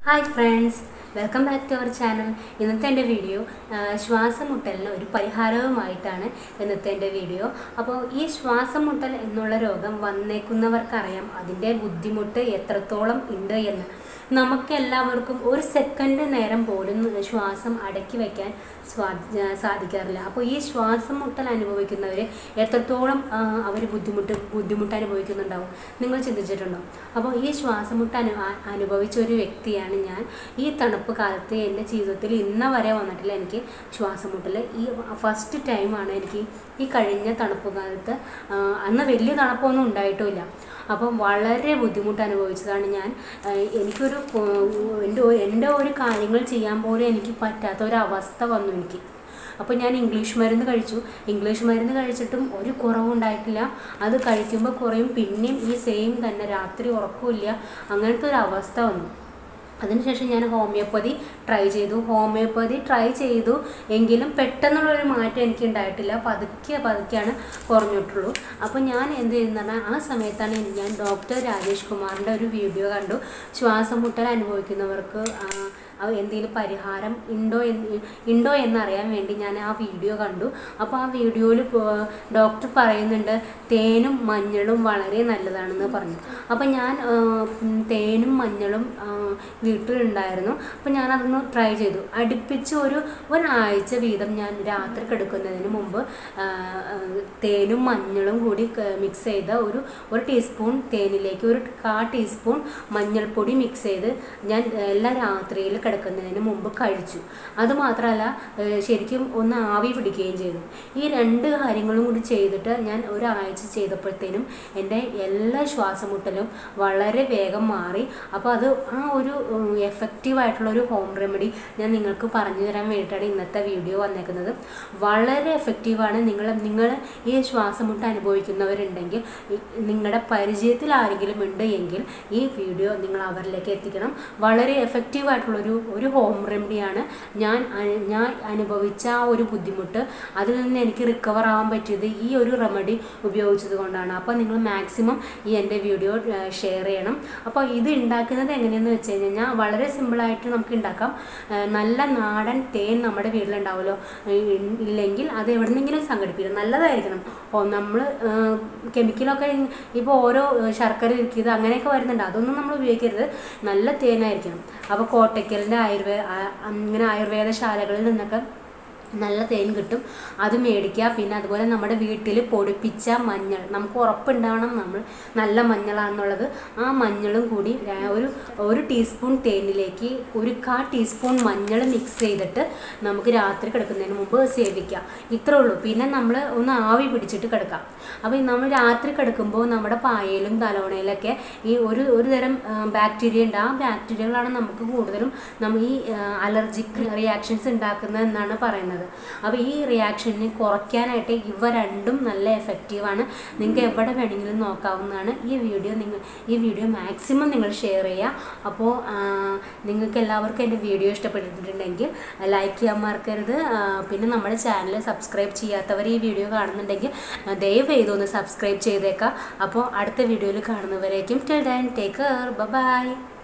hi friends welcome back to our channel ഇന്നത്തെ എൻ്റെ video ആ, ശ്വാസമുട്ടലിന് ഒരു പരിഹാരവുമായിട്ടാണ് ഇന്നത്തെ എൻ്റെ വീഡിയോ അപ്പോൾ ഈ ശ്വാസമുട്ടൽ എന്നുള്ള രോഗം വന്നേക്കുന്നവർക്കറിയാം അതിൻ്റെ ബുദ്ധിമുട്ട് എത്രത്തോളം ഉണ്ട് എന്ന് നമുക്കെല്ലാവർക്കും ഒരു സെക്കൻഡ് നേരം പോലും ശ്വാസം അടക്കി വയ്ക്കാൻ സ്വാ സാധിക്കാറില്ല അപ്പോൾ ഈ ശ്വാസം മുട്ടൽ അനുഭവിക്കുന്നവർ എത്രത്തോളം അവർ ബുദ്ധിമുട്ട് ബുദ്ധിമുട്ട് അനുഭവിക്കുന്നുണ്ടാവും നിങ്ങൾ ചിന്തിച്ചിട്ടുണ്ടോ അപ്പോൾ ഈ ശ്വാസമുട്ട് അനു ആ- അനുഭവിച്ച ഒരു വ്യക്തിയാണ് ഞാൻ ഈ തണുപ്പ് കാലത്ത് എൻ്റെ ജീവിതത്തിൽ ഇന്ന വരെ വന്നിട്ടില്ല എനിക്ക് ശ്വാസമുട്ടൽ ഈ ഫസ്റ്റ് ടൈമാണ് എനിക്ക് ഈ കഴിഞ്ഞ തണുപ്പ് കാലത്ത് ആ, അന്ന് വലിയ തണുപ്പൊന്നും ഉണ്ടായിട്ടുമില്ല അപ്പം വളരെ ബുദ്ധിമുട്ട് അനുഭവിച്ചതാണ് ഞാൻ ആ, എനിക്കൊരു കോ- എൻ്റെ ഒ- എൻ്റെ ഒരു കാര്യങ്ങൾ ചെയ്യാൻ പോലും എനിക്ക് പറ്റാത്ത ഒരു അവസ്ഥ വന്നു എനിക്ക് അപ്പോൾ ഞാൻ ഇംഗ്ലീഷ് മരുന്ന് കഴിച്ചു ഇംഗ്ലീഷ് മരുന്ന് കഴിച്ചിട്ടും ഒരു കുറവും ഉണ്ടായിട്ടില്ല അത് കഴിക്കുമ്പോൾ കുറയും പിന്നെയും ഈ സെയിം തന്നെ രാത്രി ഉറക്കമില്ല അങ്ങനത്തെ ഒരു അവസ്ഥ വന്നു അതിനുശേഷം ഞാൻ ഹോമിയോപ്പതി ട്രൈ ചെയ്തു ഹോമിയോപ്പതി ട്രൈ ചെയ്തു എങ്കിലും പെട്ടെന്നുള്ളൊരു മാറ്റം എനിക്ക് ഉണ്ടായിട്ടില്ല പതുക്കെ പതുക്കെയാണ് കുറഞ്ഞിട്ടുള്ളൂ അപ്പോൾ ഞാൻ എന്ത് ചെയ്യുന്ന പറഞ്ഞാൽ ആ സമയത്താണ് ഞാൻ ഡോക്ടർ രാജേഷ് കുമാറിൻ്റെ ഒരു വീഡിയോ കണ്ടു ശ്വാസം മുട്ടൽ അനുഭവിക്കുന്നവർക്ക് ആ, ആ എന്തെങ്കിലും പരിഹാരം ഉണ്ടോ എന്ന് ഉണ്ടോ എന്നറിയാൻ വേണ്ടി ഞാൻ ആ വീഡിയോ കണ്ടു അപ്പോൾ ആ വീഡിയോയിൽ ഡോക്ടർ പറയുന്നുണ്ട് തേനും മഞ്ഞളും വളരെ നല്ലതാണെന്ന് പറഞ്ഞു അപ്പോൾ ഞാൻ ആ, ഉം, തേനും മഞ്ഞളും ആ, വീട്ടിലുണ്ടായിരുന്നു അപ്പോൾ ഞാൻ അതൊന്ന് ട്രൈ ചെയ്തു അടുപ്പിച്ച് ഒരു ഒരാഴ്ച വീതം ഞാൻ രാത്രി കിടക്കുന്നതിന് മുമ്പ് ആ, ആ, തേനും മഞ്ഞളും കൂടി മിക്സ് ചെയ്ത ഒരു ഒരു ടീസ്പൂൺ തേനിലേക്ക് ഒരു കാ ടീസ്പൂൺ മഞ്ഞൾപ്പൊടി മിക്സ് ചെയ്ത് ഞാൻ എല്ലാ രാത്രിയിൽ കിടക്കുന്നതിന് മുമ്പ് കഴിച്ചു അതുമാത്രമല്ല ഏഹ് ശരിക്കും ഒന്ന് ആവി പിടിക്കുകയും ചെയ്തു ഈ രണ്ട് കാര്യങ്ങളും കൂടി ചെയ്തിട്ട് ഞാൻ ഒരാഴ്ച ചെയ്തപ്പോഴത്തേനും എൻ്റെ എല്ലാ ശ്വാസമുട്ടലും വളരെ വേഗം മാറി അപ്പോൾ അത് ആ ഒരു എഫക്റ്റീവ് ആയിട്ടുള്ള ഒരു ഹോം റെമഡി ഞാൻ നിങ്ങൾക്ക് പറഞ്ഞു തരാൻ വേണ്ടിയിട്ടാണ് ഇന്നത്തെ വീഡിയോ വന്നേക്കുന്നത് വളരെ എഫക്റ്റീവാണ് നിങ്ങൾ നിങ്ങൾ ഈ ശ്വാസമുട്ട് അനുഭവിക്കുന്നവരുണ്ടെങ്കിൽ ഈ- നിങ്ങളുടെ പരിചയത്തിൽ ആരെങ്കിലും ഉണ്ട് എങ്കിൽ ഈ വീഡിയോ നിങ്ങൾ അവരിലേക്ക് എത്തിക്കണം വളരെ എഫക്റ്റീവ് ആയിട്ടുള്ളൊരു ഒരു ഹോം റെമഡിയാണ് ഞാൻ അ- ഞാൻ അനുഭവിച്ച ആ ഒരു ബുദ്ധിമുട്ട് അതിൽ നിന്ന് എനിക്ക് റിക്കവർ ആവാൻ പറ്റിയത് ഈ ഒരു റെമഡി ഉപയോഗിച്ചത് കൊണ്ടാണ് അപ്പോൾ നിങ്ങൾ മാക്സിമം ഈ എൻ്റെ വീഡിയോ ഷെയർ ചെയ്യണം അപ്പോൾ ഇത് ഉണ്ടാക്കുന്നത് എങ്ങനെയെന്ന് വെച്ച് കഴിഞ്ഞാൽ വളരെ സിമ്പിളായിട്ട് നമുക്ക് ഉണ്ടാക്കാം ആ, നല്ല നാടൻ തേൻ നമ്മുടെ വീട്ടിലുണ്ടാവുമല്ലോ ഈ- ഇല്ലെങ്കിൽ അത് എവിടെന്നെങ്കിലും സംഘടിപ്പിക്കണം നല്ലതായിരിക്കണം ഓ നമ്മൾ കെമിക്കലൊക്കെ ഇപ്പോൾ ഓരോ ഏഹ്, ശർക്കര ഇരിക്കുന്നത് അങ്ങനെയൊക്കെ വരുന്നുണ്ട് അതൊന്നും നമ്മൾ ഉപയോഗിക്കരുത് നല്ല തേനായിരിക്കണം അപ്പോൾ കോട്ടയ്ക്കലിൻ്റെ ആയുർവേദ അങ്ങനെ ആയുർവേദ ശാലകളിൽ നിന്നൊക്കെ നല്ല തേൻ കിട്ടും അത് മേടിക്കുക പിന്നെ അതുപോലെ നമ്മുടെ വീട്ടിൽ പൊടിപ്പിച്ച മഞ്ഞൾ നമുക്ക് ഉറപ്പുണ്ടാവണം നമ്മൾ നല്ല മഞ്ഞളാണെന്നുള്ളത് ആ മഞ്ഞളും കൂടി ര- ഒരു ഒരു ടീസ്പൂൺ തേനിലേക്ക് ഒരു കാ ടീസ്പൂൺ മഞ്ഞൾ മിക്സ് ചെയ്തിട്ട് നമുക്ക് രാത്രി കിടക്കുന്നതിന് മുമ്പ് സേവിക്കാം ഇത്രേ ഉള്ളൂ പിന്നെ നമ്മൾ ഒന്ന് ആവി പിടിച്ചിട്ട് കിടക്കാം അപ്പോൾ നമ്മൾ രാത്രി കിടക്കുമ്പോൾ നമ്മുടെ പായയിലും തലോണയിലൊക്കെ ഈ ഒരു ഒരു തരം ബാക്ടീരിയ ഉണ്ട് ആ ബാക്ടീരിയകളാണ് നമുക്ക് കൂടുതലും നമ്മൾ ഈ അലർജിക് റിയാക്ഷൻസ് ഉണ്ടാക്കുന്നത് എന്നാണ് പറയുന്നത് അപ്പോൾ ഈ റിയാക്ഷനെ കുറയ്ക്കാനായിട്ട് ഇവ രണ്ടും നല്ല എഫക്റ്റീവാണ് നിങ്ങൾക്ക് എവിടെ വേണമെങ്കിലും നോക്കാവുന്നതാണ് ഈ വീഡിയോ നിങ്ങൾ ഈ വീഡിയോ മാക്സിമം നിങ്ങൾ ഷെയർ ചെയ്യുക അപ്പോൾ നിങ്ങൾക്ക് എല്ലാവർക്കും എൻ്റെ വീഡിയോ ഇഷ്ടപ്പെട്ടിട്ടുണ്ടെങ്കിൽ ലൈക്ക് ചെയ്യാൻ മറക്കരുത് ആ, പിന്നെ നമ്മുടെ ചാനൽ സബ്സ്ക്രൈബ് ചെയ്യാത്തവർ ഈ വീഡിയോ കാണുന്നുണ്ടെങ്കിൽ ആ, ദയവ് ചെയ്തൊന്ന് സബ്സ്ക്രൈബ് ചെയ്തേക്കാം അപ്പോൾ അടുത്ത വീഡിയോയിൽ കാണുന്നവരേക്കും till then take care by